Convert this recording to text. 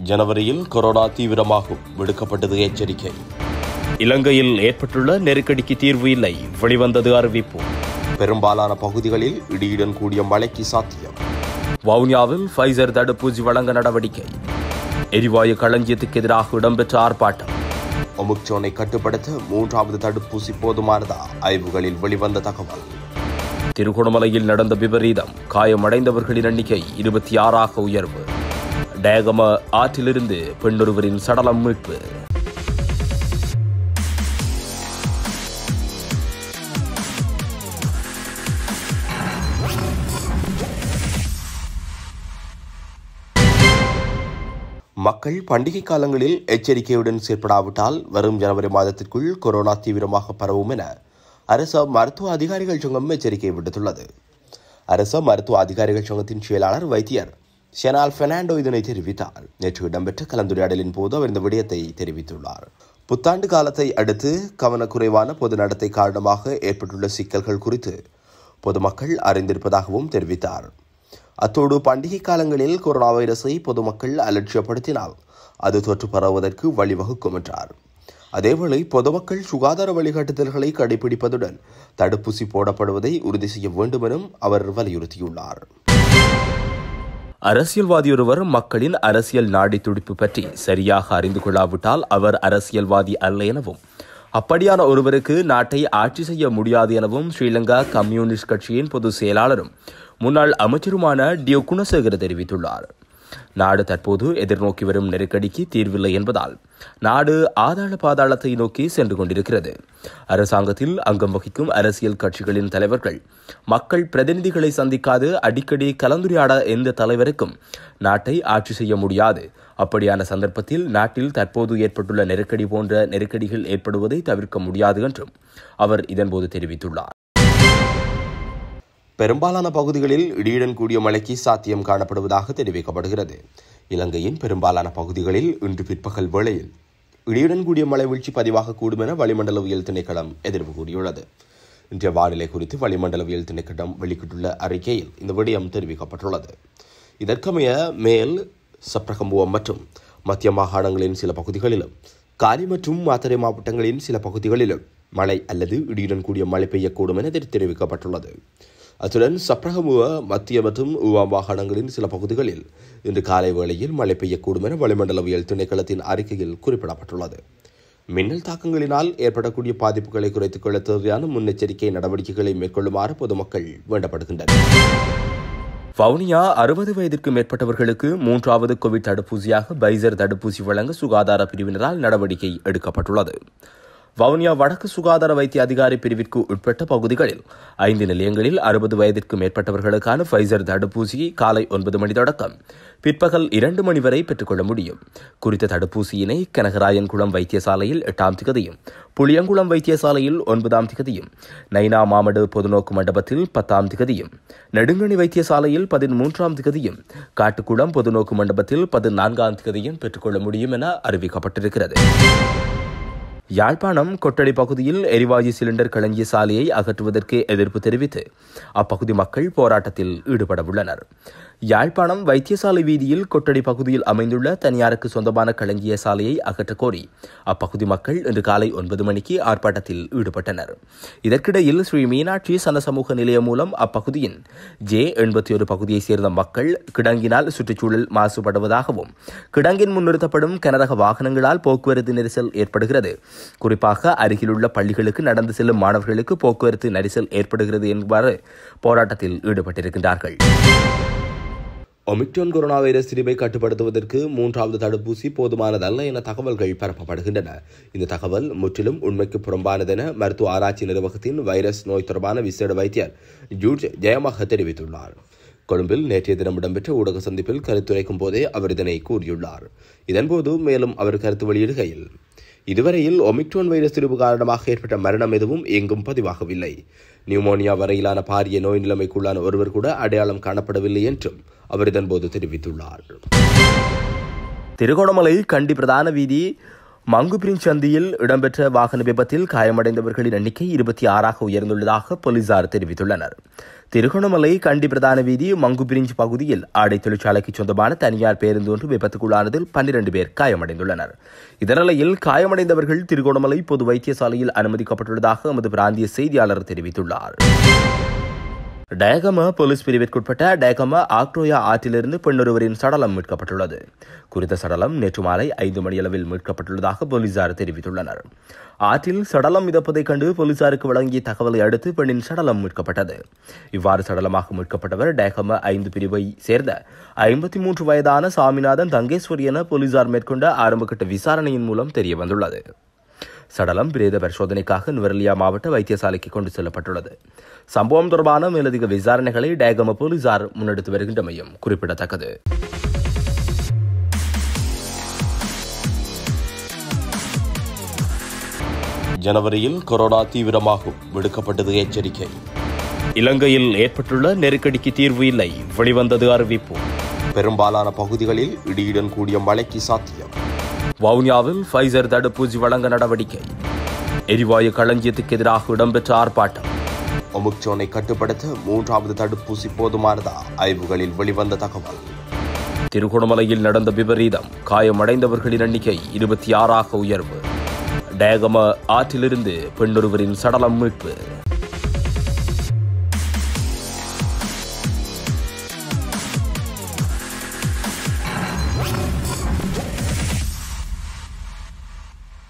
ஜனவரியில் கொரோனா தீவிரமாகும் விடுக்கப்பட்டது எச்சரிக்கை இலங்கையில் ஏற்பட்டுள்ள நெருக்கடிக்கு தீர்வு இல்லை வெளிவந்தது அறிவிப்பு பெரும்பாலான பகுதிகளில் இடியுடன் கூடிய மழைக்கு சாத்தியம் வவுனியாவில் ஃபைசர் தடுப்பூசி வழங்க நடவடிக்கை எரிவாயு களஞ்சியத்துக்கு எதிராக இடம்பெற்ற ஆர்ப்பாட்டம் ஒமுக்சோனை கட்டுப்படுத்த மூன்றாவது தடுப்பூசி போதுமானதா ஆய்வுகளில் வெளிவந்த தகவல் திருகோணமலையில் நடந்த விபரீதம் காயமடைந்தவர்களின் எண்ணிக்கை இருபத்தி ஆறாக உயர்வு டேகம ஆற்றிலிருந்து பெண்ணொருவரின் சடலம் மீட்பு மக்கள் பண்டிகை காலங்களில் எச்சரிக்கையுடன் செயற்படாவிட்டால் வரும் ஜனவரி மாதத்திற்குள் கொரோனா தீவிரமாக பரவும் என அரச மருத்துவ அதிகாரிகள் சங்கம் எச்சரிக்கை விடுத்துள்ளது அரச மருத்துவ அதிகாரிகள் சங்கத்தின் செயலாளர் வைத்தியர் ஷெனால் பெர்னாண்டோ இதனை தெரிவித்தார் நேற்று இடம்பெற்ற கலந்துரையாடலின் போது அவர் இந்த விடயத்தை தெரிவித்துள்ளார் புத்தாண்டு காலத்தை அடுத்து கவனக்குறைவான பொது நடத்தை காரணமாக ஏற்பட்டுள்ள சிக்கல்கள் குறித்து பொதுமக்கள் அறிந்திருப்பதாகவும் தெரிவித்தார் அத்தோடு பண்டிகை காலங்களில் கொரோனா வைரஸை பொதுமக்கள் அலட்சியப்படுத்தினால் அது தொற்று பரவுவதற்கு வழிவகுக்கும் என்றார் அதேவேளை பொதுமக்கள் சுகாதார வழிகாட்டுதல்களை கடைபிடிப்பதுடன் தடுப்பூசி போடப்படுவதை உறுதி செய்ய வேண்டும் எனவும் அவர் வலியுறுத்தியுள்ளார் அரசியல்வாதி ஒருவர் மக்களின் அரசியல் நாடி துடிப்பு பற்றி சரியாக அறிந்து கொள்ளாவிட்டால் அவர் அரசியல்வாதி அல்ல எனவும் அப்படியான ஒருவருக்கு நாட்டை ஆட்சி செய்ய முடியாது எனவும் ஸ்ரீலங்கா கம்யூனிஸ்ட் கட்சியின் பொதுச் செயலாளரும் முன்னாள் அமைச்சருமான டியோ குணசேகர தெரிவித்துள்ளார் நாடு தற்போது எதிர்நோக்கி வரும் நெருக்கடிக்கு தீர்வில்லை என்பதால் நாடு ஆதாள பாதாளத்தை நோக்கி சென்று கொண்டிருக்கிறது அரசாங்கத்தில் அங்கம் வகிக்கும் அரசியல் கட்சிகளின் தலைவர்கள் மக்கள் பிரதிநிதிகளை சந்திக்காது அடிக்கடி கலந்துரையாட எந்த தலைவருக்கும் நாட்டை ஆட்சி செய்ய முடியாது அப்படியான சந்தர்ப்பத்தில் நாட்டில் தற்போது ஏற்பட்டுள்ள நெருக்கடி போன்ற நெருக்கடிகள் ஏற்படுவதை தவிர்க்க முடியாது என்றும் அவர் இதன்போது தெரிவித்துள்ளார் பெரும்பாலான பகுதிகளில் இடியுடன் கூடிய மழைக்கு சாத்தியம் காணப்படுவதாக தெரிவிக்கப்படுகிறது இலங்கையின் பெரும்பாலான பகுதிகளில் இன்று பிற்பகல் வேளையில் இடியுடன் கூடிய மழை வீழ்ச்சி பதிவாகக்கூடும் என வளிமண்டலவியல் திணைக்களம் எதிர்ப்பு கூறியுள்ளது இன்றைய வானிலை குறித்து வளிமண்டலவியல் திணைக்களம் வெளியிட்டுள்ள அறிக்கையில் இந்த விடயம் தெரிவிக்கப்பட்டுள்ளது இதற்கமைய மேல் சப்ரகம்புவம் மற்றும் மத்திய மாகாணங்களின் சில பகுதிகளிலும் காலி மற்றும் மாத்தறை மாவட்டங்களின் சில பகுதிகளிலும் மழை அல்லது இடியுடன் கூடிய மழை பெய்யக்கூடும் என தெரிவிக்கப்பட்டுள்ளது அத்துடன் சப்ரகமுவ மத்திய மற்றும் உவா மாகாணங்களின் சில பகுதிகளில் இன்று காலை வேளையில் மழை பெய்யக்கூடும் என வளிமண்டலவியல் திணைக்களத்தின் அறிக்கையில் குறிப்பிடப்பட்டுள்ளது மின்னல் தாக்கங்களினால் ஏற்படக்கூடிய பாதிப்புகளை குறைத்துக் கொள்ள தேவையான முன்னெச்சரிக்கை நடவடிக்கைகளை மேற்கொள்ளுமாறு பொதுமக்கள் வேண்டப்படுகின்றனர் வவுனியா அறுபது வயதிற்கு மேற்பட்டவர்களுக்கு மூன்றாவது கோவிட் தடுப்பூசியாக பைசர் தடுப்பூசி வழங்க சுகாதார பிரிவினரால் நடவடிக்கை எடுக்கப்பட்டுள்ளது வவுனியா வடக்கு சுகாதார வைத்திய அதிகாரி பிரிவிற்கு உட்பட்ட பகுதிகளில் ஐந்து நிலையங்களில் அறுபது வயதிற்கு மேற்பட்டவர்களுக்கான ஃபைசர் தடுப்பூசி காலை ஒன்பது மணி தொடக்கம் பிற்பகல் இரண்டு மணி வரை பெற்றுக்கொள்ள முடியும் குறித்த தடுப்பூசியினை கனகராயன்குளம் வைத்தியசாலையில் எட்டாம் திகதியும் புளியங்குளம் வைத்தியசாலையில் ஒன்பதாம் திகதியும் நைனா மாமடு பொதுநோக்கு மண்டபத்தில் பத்தாம் திகதியும் நெடுங்கணி வைத்தியசாலையில் பதிமூன்றாம் திகதியும் காட்டுக்குளம் பொதுநோக்கு மண்டபத்தில் பதினான்காம் திகதியும் பெற்றுக்கொள்ள முடியும் என அறிவிக்கப்பட்டிருக்கிறது யாழ்ப்பாணம் கொட்டடி பகுதியில் எரிவாயு சிலிண்டர் களஞ்சிய சாலையை அகற்றுவதற்கு எதிர்ப்பு தெரிவித்து அப்பகுதி மக்கள் போராட்டத்தில் ஈடுபட உள்ளனர் யாழ்ப்பாணம் வைத்தியசாலை வீதியில் கொட்டடி பகுதியில் அமைந்துள்ள தனியாருக்கு சொந்தமான களஞ்சிய சாலையை அகற்றக் கோரி அப்பகுதி மக்கள் இன்று காலை ஒன்பது மணிக்கு ஆர்ப்பாட்டத்தில் ஈடுபட்டனர் இதற்கிடையில் ஸ்ரீ மீனாட்சி சனசமூக நிலையம் மூலம் அப்பகுதியின் ஜே எண்பத்தி ஒரு பகுதியைச் சேர்ந்த மக்கள் கிடங்கினால் சுற்றுச்சூழல் மாசுபடுவதாகவும் கிடங்கின் முன்னிறுத்தப்படும் கனரக வாகனங்களால் போக்குவரத்து நெரிசல் ஏற்படுகிறது குறிப்பாக அருகிலுள்ள பள்ளிகளுக்கு நடந்து செல்லும் மாணவர்களுக்கு போக்குவரத்து நெரிசல் ஏற்படுகிறது என்பாறு போராட்டத்தில் ஈடுபட்டிருக்கின்றார்கள் ஒமிக்ரான் கொரோனா வைரஸ் திரிவை கட்டுப்படுத்துவதற்கு மூன்றாவது தடுப்பூசி போதுமானதல்ல என தகவல்கள் பரப்பப்படுகின்றன இந்த தகவல் முற்றிலும் உண்மைக்கு புறம்பானதென மருத்துவ ஆராய்ச்சி நிர்வாகத்தின் வைரஸ் நோய் தொடர்பான விசேட வைத்தியர் ஜூர்ஜ் ஜெயமாக தெரிவித்துள்ளார் கொழும்பில் நேற்றைய தினம் இடம்பெற்ற ஊடக சந்திப்பில் கருத்துரைக்கும் போதே அவர் இதனை கூறியுள்ளார் இதன்போது மேலும் அவர் கருத்து வெளியிடுகையில் இதுவரையில் ஒமிக்ரான் வைரஸ் திரிவு காரணமாக ஏற்பட்ட மரணம் எதுவும் எங்கும் பதிவாகவில்லை நியூமோனியா வரையிலான பாரிய நோய் நிலைமைக்குள்ளான ஒருவர் கூட அடையாளம் காணப்படவில்லை என்றும் அவர் இதன்போது தெரிவித்துள்ளார் திருகோணமலை கண்டி பிரதான வீதி மங்குபிரின் சந்தியில் இடம்பெற்ற வாகன விபத்தில் காயமடைந்தவர்களின் எண்ணிக்கை இருபத்தி ஆறாக உயர்ந்துள்ளதாக போலீசார் தெரிவித்துள்ளனர் திருகோணமலை கண்டி பிரதான வீதி மங்குபிரிஞ்ச் பகுதியில் ஆடை தொழிற்சாலைக்கு சொந்தமான தனியார் பேருந்து ஒன்று விபத்துக்குள்ளானதில் பன்னிரண்டு பேர் காயமடைந்துள்ளனர் இதனிலையில் காயமடைந்தவர்கள் திருகோணமலை பொது வைத்தியசாலையில் அனுமதிக்கப்பட்டுள்ளதாக எமது பிராந்திய செய்தியாளர் தெரிவித்துள்ளார் டயகம போலீஸ் பிரிவிற்குட்பட்ட டயகம ஆக்டோயா ஆற்றிலிருந்து பெண்ணொருவரின் சடலம் மீட்கப்பட்டுள்ளது குறித்த சடலம் நேற்று மாலை ஐந்து மணியளவில் மீட்கப்பட்டுள்ளதாக போலீசார் தெரிவித்துள்ளனர் ஆற்றில் சடலம் மிதப்பதைக் கண்டு போலீசாருக்கு வழங்கிய தகவலை அடுத்து பெண்ணின் சடலம் மீட்கப்பட்டது இவ்வாறு சடலமாக மீட்கப்பட்டவர் டயகம ஐந்து பிரிவை சேர்ந்த ஐம்பத்தி மூன்று வயதான சாமிநாதன் தங்கேஸ்வரி என போலீசார் மேற்கொண்ட ஆரம்பகட்ட விசாரணையின் மூலம் தெரியவந்துள்ளது சடலம் பிரேத பரிசோதனைக்காக நுவரெலியா மாவட்ட வைத்தியசாலைக்கு கொண்டு செல்லப்பட்டுள்ளது சம்பவம் தொடர்பான மேலதிக விசாரணைகளை டயகம போலீசார் முன்னெடுத்து வருகின்றமையும் குறிப்பிடத்தக்கது ஜனவரியில் கொரோனா தீவிரமாகும் விடுக்கப்பட்டது எச்சரிக்கை இலங்கையில் ஏற்பட்டுள்ள நெருக்கடிக்கு தீர்வு இல்லை வெளிவந்தது அறிவிப்பு பெரும்பாலான பகுதிகளில் இடியுடன் கூடிய மழைக்கு சாத்தியம் வவுனியாவில் ஃபைசர் தடுப்பூசி வழங்க நடவடிக்கை எரிவாயு களஞ்சியத்துக்கு எதிராக இடம்பெற்ற ஆர்ப்பாட்டம் ஒமுக்சோனை கட்டுப்படுத்த மூன்றாவது தடுப்பூசி போதுமானதா ஆய்வுகளில் வெளிவந்த தகவல் திருகோணமலையில் நடந்த விபரீதம் காயமடைந்தவர்களின் எண்ணிக்கை இருபத்தி ஆறாக உயர்வு டேகம ஆற்றிலிருந்து பெண்ணொருவரின் சடலம் மீட்பு